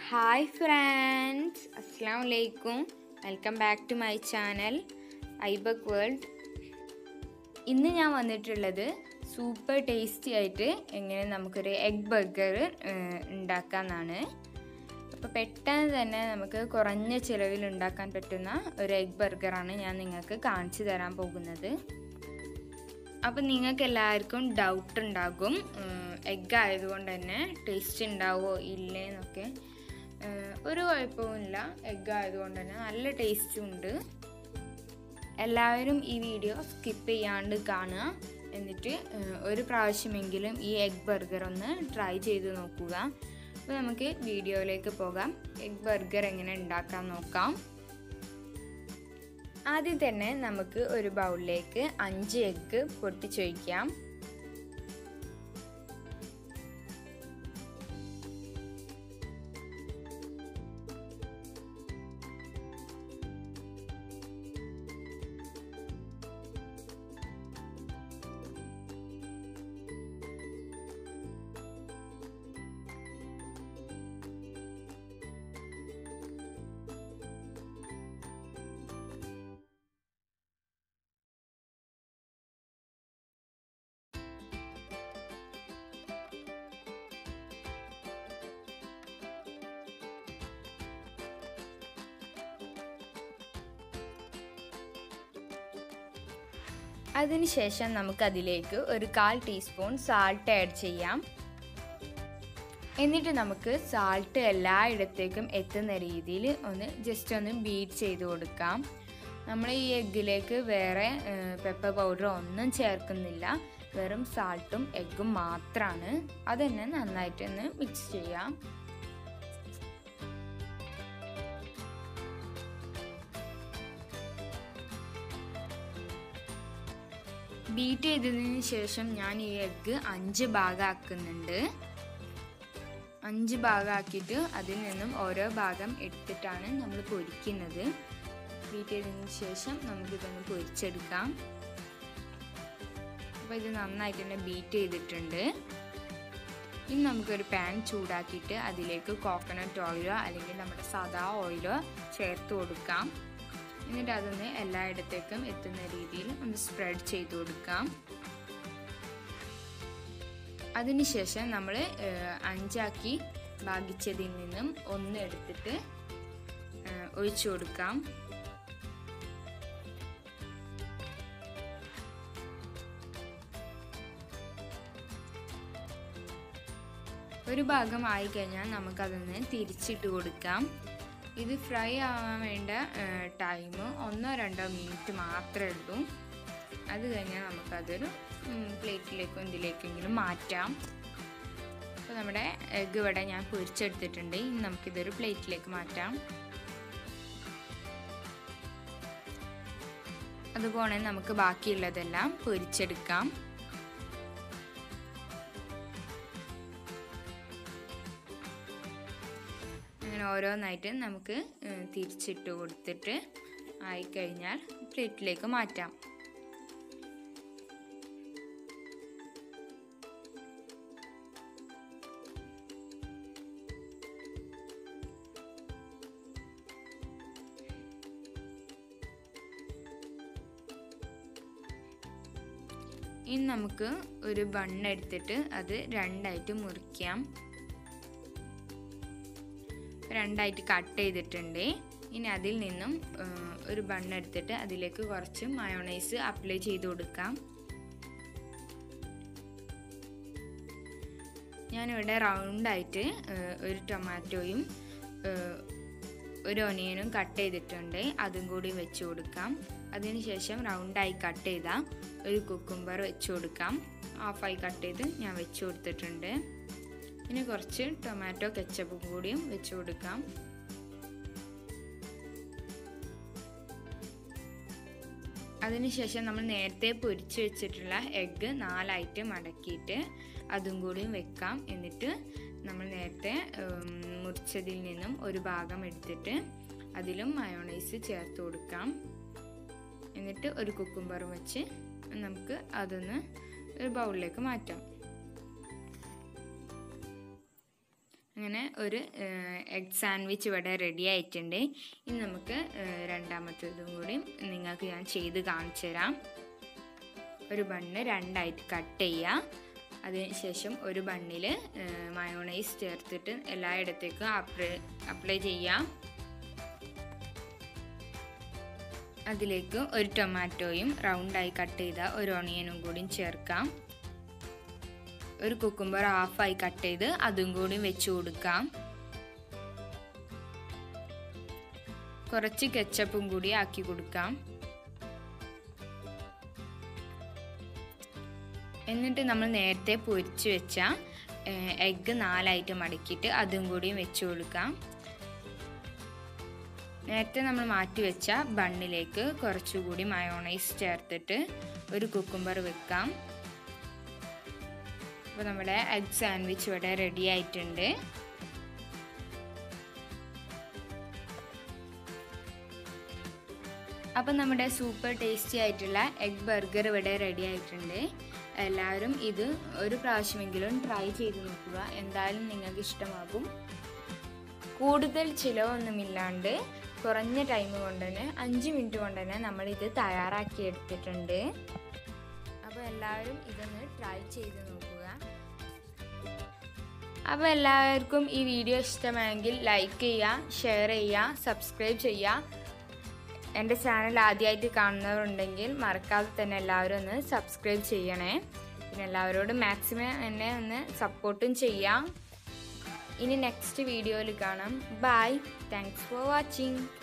hi friends അസ്സാം വലൈക്കും welcome back to my channel ഐബക് വേൾഡ് ഇന്ന് ഞാൻ വന്നിട്ടുള്ളത് സൂപ്പർ ടേസ്റ്റി ആയിട്ട് എങ്ങനെ നമുക്കൊരു എഗ് ബർഗർ ഉണ്ടാക്കാമെന്നാണ് അപ്പോൾ പെട്ടെന്ന് തന്നെ നമുക്ക് കുറഞ്ഞ ചിലവിൽ ഉണ്ടാക്കാൻ പറ്റുന്ന ഒരു എഗ് ബർഗറാണ് ഞാൻ നിങ്ങൾക്ക് കാണിച്ചു തരാൻ പോകുന്നത് അപ്പം നിങ്ങൾക്ക് എല്ലാവർക്കും ഡൗട്ട് ഉണ്ടാകും എഗ് ആയതുകൊണ്ട് തന്നെ ടേസ്റ്റ് ഉണ്ടാവുമോ ഇല്ലേ എന്നൊക്കെ ഒരു കുഴപ്പവുമില്ല എഗ് ആയതുകൊണ്ട് തന്നെ നല്ല ടേസ്റ്റും ഉണ്ട് എല്ലാവരും ഈ വീഡിയോ സ്കിപ്പ് ചെയ്യാണ്ട് കാണുക എന്നിട്ട് ഒരു പ്രാവശ്യമെങ്കിലും ഈ എഗ് ബർഗർ ഒന്ന് ട്രൈ ചെയ്ത് നോക്കുക അപ്പോൾ നമുക്ക് വീഡിയോയിലേക്ക് പോകാം എഗ് ബർഗർ എങ്ങനെ ഉണ്ടാക്കാൻ നോക്കാം ആദ്യം തന്നെ നമുക്ക് ഒരു ബൗളിലേക്ക് അഞ്ച് എഗ്ഗ് പൊട്ടിച്ചൊഴിക്കാം അതിനുശേഷം നമുക്കതിലേക്ക് ഒരു കാൽ ടീസ്പൂൺ സാൾട്ട് ആഡ് ചെയ്യാം എന്നിട്ട് നമുക്ക് സാൾട്ട് എല്ലായിടത്തേക്കും എത്തുന്ന രീതിയിൽ ഒന്ന് ജസ്റ്റ് ഒന്ന് ബീറ്റ് ചെയ്ത് കൊടുക്കാം നമ്മൾ ഈ എഗ്ഗിലേക്ക് വേറെ പെപ്പർ പൗഡർ ഒന്നും ചേർക്കുന്നില്ല വെറും സാൾട്ടും എഗ്ഗും മാത്രമാണ് അതന്നെ നന്നായിട്ടൊന്ന് മിക്സ് ചെയ്യാം ബീറ്റ് ചെയ്തതിന് ശേഷം ഞാൻ ഈ എഗ്ഗ് അഞ്ച് ഭാഗമാക്കുന്നുണ്ട് അഞ്ച് ഭാഗമാക്കിയിട്ട് അതിൽ നിന്നും ഓരോ ഭാഗം എടുത്തിട്ടാണ് നമ്മൾ പൊരിക്കുന്നത് ബീറ്റ് ചെയ്തതിന് ശേഷം നമുക്കിതൊന്ന് പൊരിച്ചെടുക്കാം അപ്പോൾ ഇത് നന്നായിട്ട് തന്നെ ബീറ്റ് ചെയ്തിട്ടുണ്ട് ഇനി നമുക്കൊരു പാൻ ചൂടാക്കിയിട്ട് അതിലേക്ക് കോക്കനട്ട് ഓയിലോ അല്ലെങ്കിൽ നമ്മുടെ സാദാ ഓയിലോ ചേർത്ത് കൊടുക്കാം എന്നിട്ട് അതൊന്ന് എല്ലായിടത്തേക്കും എത്തുന്ന രീതിയിൽ ഒന്ന് സ്പ്രെഡ് ചെയ്ത് കൊടുക്കാം അതിനുശേഷം നമ്മൾ അഞ്ചാക്കി ഭാഗിച്ചതിൽ നിന്നും ഒന്ന് എടുത്തിട്ട് ഒഴിച്ചു കൊടുക്കാം ഒരു ഭാഗം ആയി കഴിഞ്ഞാൽ നമുക്കതൊന്ന് തിരിച്ചിട്ട് കൊടുക്കാം ഇത് ഫ്രൈ ആവാൻ വേണ്ട ടൈം ഒന്നോ രണ്ടോ മിനിറ്റ് മാത്രമേ ഉള്ളൂ അത് കഴിഞ്ഞാൽ നമുക്കതൊരു പ്ലേറ്റിലേക്കോ എന്തിലേക്കെങ്കിലും മാറ്റാം അപ്പോൾ നമ്മുടെ എഗ്ഗ് ഇവിടെ ഞാൻ പൊരിച്ചെടുത്തിട്ടുണ്ട് ഇനി നമുക്കിതൊരു പ്ലേറ്റിലേക്ക് മാറ്റാം അതുപോലെ നമുക്ക് ബാക്കിയുള്ളതെല്ലാം പൊരിച്ചെടുക്കാം അങ്ങനെ ഓരോന്നായിട്ട് നമുക്ക് തിരിച്ചിട്ട് കൊടുത്തിട്ട് ആയിക്കഴിഞ്ഞാൽ പ്ലേറ്റിലേക്ക് മാറ്റാം ഇനി നമുക്ക് ഒരു ബണ്ണ് എടുത്തിട്ട് അത് രണ്ടായിട്ട് മുറിക്കാം രണ്ടായിട്ട് കട്ട് ചെയ്തിട്ടുണ്ട് ഇനി അതിൽ നിന്നും ഒരു ബണ്ണെടുത്തിട്ട് അതിലേക്ക് കുറച്ച് മയോണൈസ് അപ്ലൈ ചെയ്ത് കൊടുക്കാം ഞാനിവിടെ റൗണ്ടായിട്ട് ഒരു ടൊമാറ്റോയും ഒരു ഒനിയനും കട്ട് ചെയ്തിട്ടുണ്ട് അതും കൂടി വെച്ച് കൊടുക്കാം അതിനുശേഷം റൗണ്ടായി കട്ട് ചെയ്ത ഒരു കുക്കുംബർ വെച്ച് കൊടുക്കാം ഹാഫായി കട്ട് ചെയ്ത് ഞാൻ വെച്ച് കൊടുത്തിട്ടുണ്ട് ഇനി കുറച്ച് ടൊമാറ്റോ കെച്ചപ്പും കൂടിയും വെച്ച് കൊടുക്കാം അതിനുശേഷം നമ്മൾ നേരത്തെ പൊരിച്ച് വെച്ചിട്ടുള്ള എഗ്ഗ് നാലായിട്ട് മടക്കിയിട്ട് അതും കൂടിയും വെക്കാം എന്നിട്ട് നമ്മൾ നേരത്തെ മുറിച്ചതിൽ നിന്നും ഒരു ഭാഗം എടുത്തിട്ട് അതിലും മയോണൈസ് ചേർത്ത് കൊടുക്കാം എന്നിട്ട് ഒരു കുക്കുംബറും വെച്ച് നമുക്ക് അതൊന്ന് ഒരു ബൗളിലേക്ക് മാറ്റാം അങ്ങനെ ഒരു എഗ് സാൻഡ്വിച്ച് ഇവിടെ റെഡി ആയിട്ടുണ്ട് ഇനി നമുക്ക് ഏഹ്, രണ്ടാമത്തേതും കൂടി നിങ്ങൾക്ക് ഞാൻ ചെയ്ത് കാണിച്ചു തരാം ഒരു ബണ്ണ് രണ്ടായിട്ട് കട്ട് ചെയ്യുക അതിനുശേഷം ഒരു ബണ്ണിൽ മയോണൈസ് ചേർത്തിട്ട് എല്ലായിടത്തേക്കും അപ്ലൈ അപ്ലൈ ചെയ്യാം അതിലേക്ക് ഒരു ടൊമാറ്റോയും റൗണ്ടായി കട്ട് ചെയ്ത ഒരു ഓണിയനും കൂടിയും ചേർക്കാം ഒരു കുക്കുംബർ ഹാഫായി കട്ട് ചെയ്ത് അതും കൂടി വെച്ച് കൊടുക്കാം കുറച്ച് കെച്ചപ്പും കൂടി ആക്കി കൊടുക്കാം എന്നിട്ട് നമ്മൾ നേരത്തെ പൊരിച്ച് വെച്ച എഗ്ഗ് നാലായിട്ട് മടക്കിയിട്ട് അതും കൂടിയും വെച്ച് കൊടുക്കാം നേരത്തെ നമ്മൾ മാറ്റി വെച്ച ബണ്ണിലേക്ക് കുറച്ചുകൂടി മയോണൈസ് ചേർത്തിട്ട് ഒരു കുക്കുംബർ വെക്കാം അപ്പോൾ നമ്മുടെ എഗ് സാൻഡ്വിച്ച് ഇവിടെ റെഡി ആയിട്ടുണ്ട് അപ്പം നമ്മുടെ സൂപ്പർ ടേസ്റ്റി ആയിട്ടുള്ള എഗ് ബർഗർ ഇവിടെ റെഡി ആയിട്ടുണ്ട് എല്ലാവരും ഇത് ഒരു പ്രാവശ്യമെങ്കിലും ട്രൈ ചെയ്ത് നോക്കുക എന്തായാലും നിങ്ങൾക്ക് ഇഷ്ടമാകും കൂടുതൽ ചിലവൊന്നുമില്ലാണ്ട് കുറഞ്ഞ ടൈം കൊണ്ട് തന്നെ അഞ്ച് മിനിറ്റ് കൊണ്ട് തന്നെ നമ്മളിത് തയ്യാറാക്കി എടുത്തിട്ടുണ്ട് അപ്പോൾ എല്ലാവരും ഇതൊന്ന് ട്രൈ ചെയ്ത് നോക്കുക അപ്പോൾ എല്ലാവർക്കും ഈ വീഡിയോ ഇഷ്ടമായെങ്കിൽ ലൈക്ക് ചെയ്യുക ഷെയർ ചെയ്യുക സബ്സ്ക്രൈബ് ചെയ്യുക എൻ്റെ ചാനൽ ആദ്യമായിട്ട് കാണുന്നവരുണ്ടെങ്കിൽ മറക്കാതെ തന്നെ എല്ലാവരും ഒന്ന് സബ്സ്ക്രൈബ് ചെയ്യണേ പിന്നെ എല്ലാവരോടും മാക്സിമം എന്നെ ഒന്ന് സപ്പോർട്ടും ചെയ്യാം ഇനി നെക്സ്റ്റ് വീഡിയോയിൽ കാണാം ബൈ താങ്ക്സ് ഫോർ വാച്ചിങ്